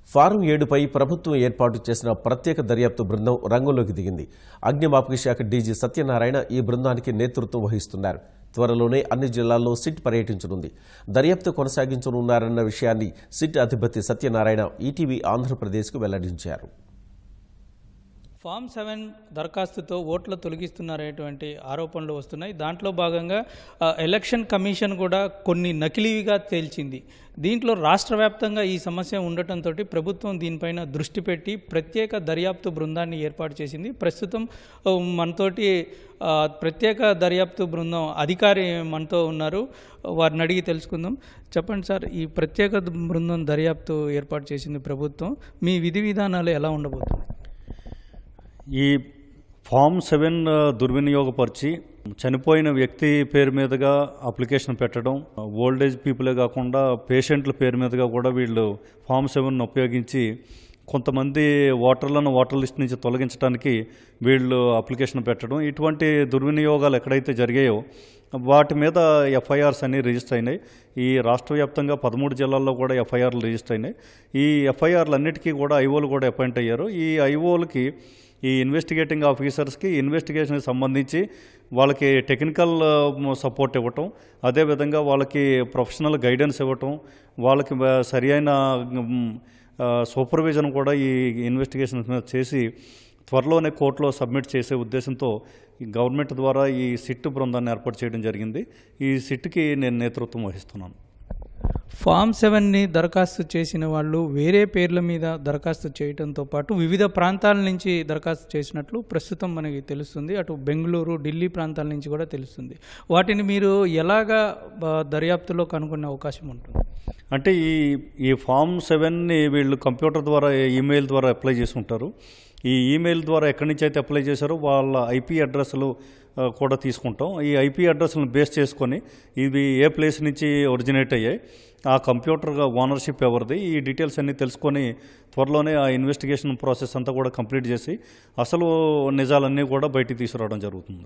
form ఏడుపై ప్రభుత్వం ఏర్పాటు చేసిన ప్రత్యేక దర్యాప్తు బృందం రంగంలోకి దిగింది అగ్నిమాపక శాఖ డీజీ సత్యనారాయణ ఈ బృందానికి నేతృత్వం వహిస్తున్నారు త్వరలోనే అన్ని జిల్లాల్లో సిట్ పర్యటించనుంది దర్యాప్తు కొనసాగించనున్నారన్న విషయాన్ని సిట్ అధిపతి సత్యనారాయణ ఈటీవీ ఆంధ్రప్రదేశ్కు వెల్లడించారు ఫామ్ సెవెన్ దరఖాస్తుతో ఓట్లు తొలగిస్తున్నారనేటువంటి ఆరోపణలు వస్తున్నాయి దాంట్లో భాగంగా ఆ, ఎలక్షన్ కమిషన్ కూడా కొన్ని నకిలీవిగా తేల్చింది దీంట్లో రాష్ట్ర వ్యాప్తంగా ఈ సమస్య ఉండటంతో ప్రభుత్వం దీనిపైన దృష్టి పెట్టి ప్రత్యేక దర్యాప్తు బృందాన్ని ఏర్పాటు చేసింది ప్రస్తుతం ఆ, మనతోటి ఆ, ప్రత్యేక దర్యాప్తు బృందం అధికారి మనతో ఉన్నారు వారిని అడిగి తెలుసుకుందాం చెప్పండి సార్ ఈ ప్రత్యేక బృందం దర్యాప్తు ఏర్పాటు చేసింది ప్రభుత్వం మీ విధి విధానాలు ఎలా ఉండబోతుంది ఈ ఫామ్ సెవెన్ ఆ, దుర్వినియోగపరిచి చనిపోయిన వ్యక్తి పేరు మీదుగా అప్లికేషన్ పెట్టడం ఓల్డ్ ఏజ్ పీపులే కాకుండా పేషెంట్ల పేరు మీదుగా కూడా వీళ్ళు ఫామ్ సెవెన్ ఉపయోగించి కొంతమంది ఓటర్లను ఓటర్ లిస్ట్ నుంచి తొలగించడానికి వీళ్ళు అప్లికేషన్ పెట్టడం ఇటువంటి దుర్వినియోగాలు ఎక్కడైతే జరిగాయో వాటి మీద ఎఫ్ఐఆర్స్ అన్ని రిజిస్టర్ అయినాయి ఈ రాష్ట్ర వ్యాప్తంగా పదమూడు జిల్లాల్లో కూడా ఎఫ్ఐఆర్లు రిజిస్టర్ అయినాయి ఈ ఎఫ్ఐఆర్లు అన్నిటికీ కూడా ఐఓలు కూడా అపాయింట్ అయ్యారు ఈ ఐఓలకి ఈ ఇన్వెస్టిగేటింగ్ ఆఫీసర్స్కి ఇన్వెస్టిగేషన్కి సంబంధించి వాళ్ళకి టెక్నికల్ సపోర్ట్ ఇవ్వటం అదేవిధంగా వాళ్ళకి ప్రొఫెషనల్ గైడెన్స్ ఇవ్వటం వాళ్ళకి వ- సరి అయిన సూపర్విజన్ కూడా ఈ ఇన్వెస్టిగేషన్స్ మీద చేసి త్వరలోనే కోర్టులో సబ్మిట్ చేసే ఉద్దేశంతో ఈ గవర్నమెంట్ ద్వారా ఈ సిట్ బృందాన్ని ఏర్పాటు చేయడం జరిగింది ఈ సిట్కి నేను నేతృత్వం వహిస్తున్నాను ఫామ్ సెవెన్ని దరఖాస్తు చేసిన వాళ్ళు వేరే పేర్ల మీద దరఖాస్తు చేయడంతో పాటు వివిధ ప్రాంతాల నుంచి దరఖాస్తు చేసినట్లు ప్రస్తుతం మనకి తెలుస్తుంది అటు బెంగళూరు ఢిల్లీ ప్రాంతాల నుంచి కూడా తెలుస్తుంది వాటిని మీరు ఎలాగా ఆ, దర్యాప్తులో కనుగొనే అవకాశం ఉంటుంది అంటే ఈ ఈ ఫామ్ సెవెన్ని వీళ్ళు కంప్యూటర్ ద్వారా ఈమెయిల్ ద్వారా అప్లై చేసి ఉంటారు ఈ ఈమెయిల్ ద్వారా ఎక్కడి నుంచి అయితే అప్లై చేశారో వాళ్ళ ఐపీ అడ్రస్లు ఆ, కూడా తీసుకుంటాం ఈ ఐపీ అడ్రస్లను బేస్ చేసుకొని ఇవి ఏ ప్లేస్ నుంచి ఒరిజినేట్ అయ్యాయి ఆ కంప్యూటర్ ఓనర్షిప్ ఎవరిది ఈ డీటెయిల్స్ అన్నీ తెలుసుకొని త్వరలోనే ఆ ఇన్వెస్టిగేషన్ ప్రాసెస్ అంతా కూడా కంప్లీట్ చేసి అసలు నిజాలన్నీ కూడా బయటికి తీసుకురావడం జరుగుతుంది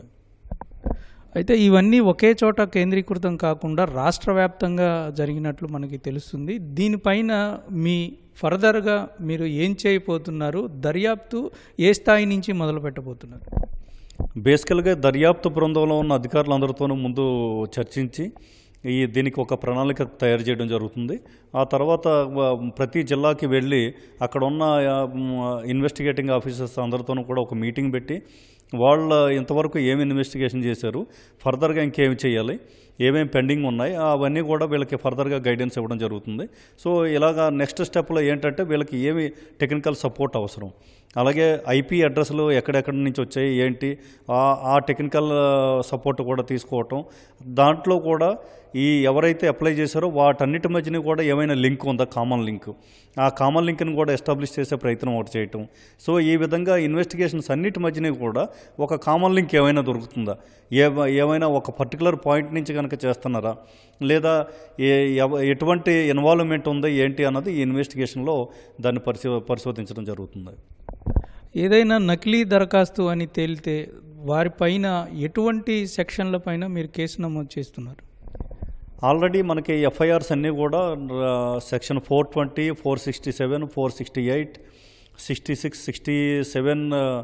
అయితే ఇవన్నీ ఒకే చోట కేంద్రీకృతం కాకుండా రాష్ట్ర వ్యాప్తంగా జరిగినట్లు మనకి తెలుస్తుంది దీనిపైన మీ ఫర్దర్గా మీరు ఏం చేయబోతున్నారు దర్యాప్తు ఏ స్థాయి నుంచి మొదలు పెట్టబోతున్నారు బేసికల్గా దర్యాప్తు బృందంలో ఉన్న అధికారులందరితోనూ ముందు చర్చించి ఈ దీనికి ఒక ప్రణాళిక తయారు చేయడం జరుగుతుంది ఆ తర్వాత వ- ప్రతి జిల్లాకి వెళ్ళి అక్కడ ఉన్న ఆ, మ్, ఇన్వెస్టిగేటింగ్ ఆఫీసర్స్ అందరితోనూ కూడా ఒక మీటింగ్ పెట్టి వాళ్ళ ఇంతవరకు ఏమి ఇన్వెస్టిగేషన్ చేశారు ఫర్దర్గా ఇంకేమి చేయాలి ఏమేమి పెండింగ్ ఉన్నాయి అవన్నీ కూడా వీళ్ళకి ఫర్దర్గా గైడెన్స్ ఇవ్వడం జరుగుతుంది సో ఇలాగా నెక్స్ట్ స్టెప్లో ఏంటంటే వీళ్ళకి ఏమి టెక్నికల్ సపోర్ట్ అవసరం అలాగే ఐపీ అడ్రస్లు ఎక్కడెక్కడి నుంచి వచ్చాయి ఏంటి ఆ- ఆ టెక్నికల్ సపోర్ట్ కూడా తీసుకోవటం దాంట్లో కూడా ఈ ఎవరైతే అప్లై చేశారో వాటన్నిటి మధ్యన కూడా ఏమైనా లింక్ ఉందా కామన్ లింక్ ఆ కామన్ లింక్ని కూడా ఎస్టాబ్లిష్ చేసే ప్రయత్నం ఒకటి చేయటం సో ఈ విధంగా ఇన్వెస్టిగేషన్స్ అన్నిటి మధ్యన కూడా ఒక కామన్ లింక్ ఏమైనా దొరుకుతుందా ఏ ఏమైనా ఒక పర్టికులర్ పాయింట్ నుంచి కనుక చేస్తున్నారా లేదా ఏ ఎవ- ఎటువంటి ఇన్వాల్వ్మెంట్ ఉందా ఏంటి అన్నది ఈ ఇన్వెస్టిగేషన్లో దాన్ని పరిశో పరిశోధించడం జరుగుతుంది ఏదైనా నకిలీ దరఖాస్తు అని తేలితే వారిపైన ఎటువంటి సెక్షన్ల పైన మీరు కేసు నమోదు చేస్తున్నారు ఆల్రెడీ మనకి ఎఫ్ఐఆర్స్ అన్నీ కూడా ఆ, section four twenty four sixty seven four sixty eight sixty six sixty seven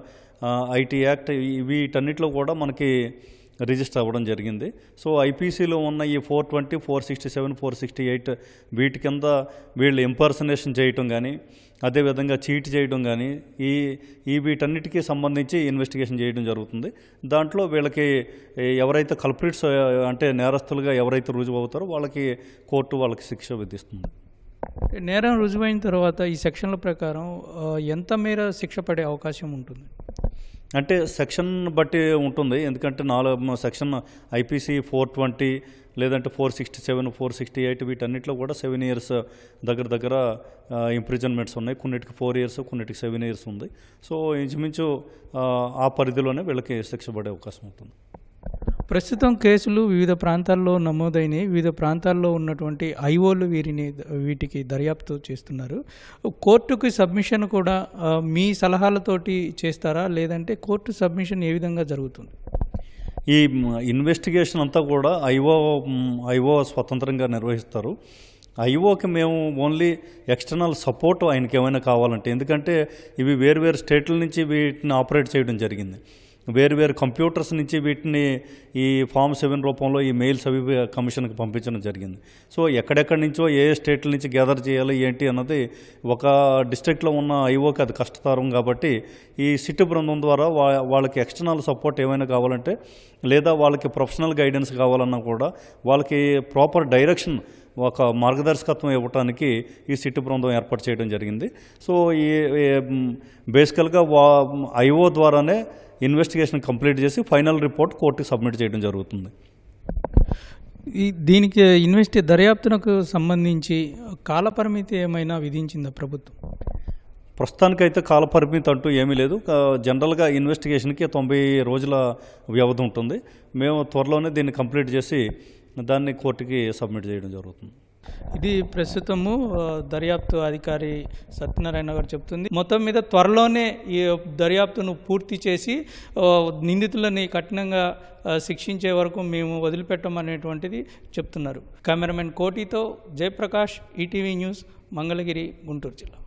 IT act ఈ- వీటన్నిటిలో కూడా మనకి రిజిస్టర్ అవ్వడం జరిగింది సో ఐపీసీలో ఉన్న ఈ four twenty four sixty seven four sixty eight వీటి కింద వీళ్ళు ఇంపర్సనేషన్ చేయటం కానీ అదేవిధంగా చీట్ చేయడం కానీ ఈ ఈ వీటన్నిటికీ సంబంధించి ఇన్వెస్టిగేషన్ చేయడం జరుగుతుంది దాంట్లో వీళ్ళకి ఏ, ఎవరైతే కల్ప్రిట్స్ అంటే నేరస్తులుగా ఎవరైతే రుజువు అవుతారో వాళ్ళకి కోర్టు వాళ్ళకి శిక్ష విధిస్తుంది నేరం రుజువైన తర్వాత ఈ సెక్షన్ల ప్రకారం ఆ, ఎంత మేర శిక్ష పడే అవకాశం ఉంటుంది అంటే సెక్షన్ బట్టి ఉంటుంది ఎందుకంటే నాలుగు సెక్షన్ ఐపీసీ ఫోర్ ట్వంటీ లేదంటే four sixty seven four sixty eight వీటన్నిటిలో కూడా సెవెన్ ఇయర్స్ దగ్గర దగ్గర ఇంప్రిజన్మెంట్స్ ఉన్నాయి కొన్నిటికి ఫోర్ ఇయర్స్ కొన్నిటికి సెవెన్ ఇయర్స్ ఉంది సో ఇంచుమించు ఆ, ఆ పరిధిలోనే వీళ్ళకి శిక్ష పడే అవకాశం ఉంటుంది ప్రస్తుతం కేసులు వివిధ ప్రాంతాల్లో నమోదైనవి వివిధ ప్రాంతాల్లో ఉన్నటువంటి ఐఓలు వీరిని వీటికి దర్యాప్తు చేస్తున్నారు కోర్టుకి సబ్మిషన్ కూడా ఆ, మీ సలహాలతోటి చేస్తారా లేదంటే కోర్టు సబ్మిషన్ ఏ విధంగా జరుగుతుంది ఈ మ్, ఇన్వెస్టిగేషన్ అంతా కూడా ఐఓ మ్, ఐఓ స్వతంత్రంగా నిర్వహిస్తారు ఐఓకి మేము ఓన్లీ ఎక్స్టర్నల్ సపోర్ట్ ఆయనకి ఏమైనా కావాలంటే ఎందుకంటే ఇవి వేరు వేరు స్టేట్ల నుంచి వీటిని ఆపరేట్ చేయడం జరిగింది వేరు వేరు కంప్యూటర్స్ నుంచి వీటిని ఈ ఫామ్ సెవెన్ రూపంలో ఈ మెయిల్స్ అవి కమిషన్కి పంపించడం జరిగింది సో ఎక్కడెక్కడి నుంచో ఏ స్టేట్ల నుంచి గ్యాదర్ చేయాలి ఏంటి అన్నది ఒక డిస్ట్రిక్ట్లో ఉన్న ఐఓకి అది కష్టతరం కాబట్టి ఈ సిట్టు బృందం ద్వారా వా వాళ్ళకి ఎక్స్టర్నల్ సపోర్ట్ ఏమైనా కావాలంటే లేదా వాళ్ళకి ప్రొఫెషనల్ గైడెన్స్ కావాలన్నా కూడా వాళ్ళకి ప్రాపర్ డైరెక్షన్ ఒక మార్గదర్శకత్వం ఇవ్వడానికి ఈ సిట్టు బృందం ఏర్పాటు చేయడం జరిగింది సో ఈ బేసికల్గా వా ఐఓ ద్వారానే ఇన్వెస్టిగేషన్ కంప్లీట్ చేసి ఫైనల్ రిపోర్ట్ కోర్టుకి సబ్మిట్ చేయడం జరుగుతుంది ఈ దీనికి ఇన్వెస్ట్ దర్యాప్తునకు సంబంధించి కాలపరిమితి ఏమైనా విధించిందా ప్రభుత్వం ప్రస్తుతానికైతే కాల పరిమితి అంటూ ఏమీ లేదు కా- జనరల్గా ఇన్వెస్టిగేషన్కి తొంభై రోజుల వ్యవధి ఉంటుంది మేము త్వరలోనే దీన్ని కంప్లీట్ చేసి దాన్ని కోర్టుకి సబ్మిట్ చేయడం జరుగుతుంది ఇది ప్రస్తుతము ఆ, దర్యాప్తు అధికారి సత్యనారాయణ గారు చెప్తుంది మొత్తం మీద త్వరలోనే ఈ దర్యాప్తును పూర్తి చేసి ఆ, నిందితులని కఠినంగా ఆ, శిక్షించే వరకు మేము వదిలిపెట్టమనేటువంటిది చెప్తున్నారు కెమెరామెన్ కోటితో జయప్రకాష్ ఈటీవీ న్యూస్ మంగళగిరి గుంటూరు జిల్లా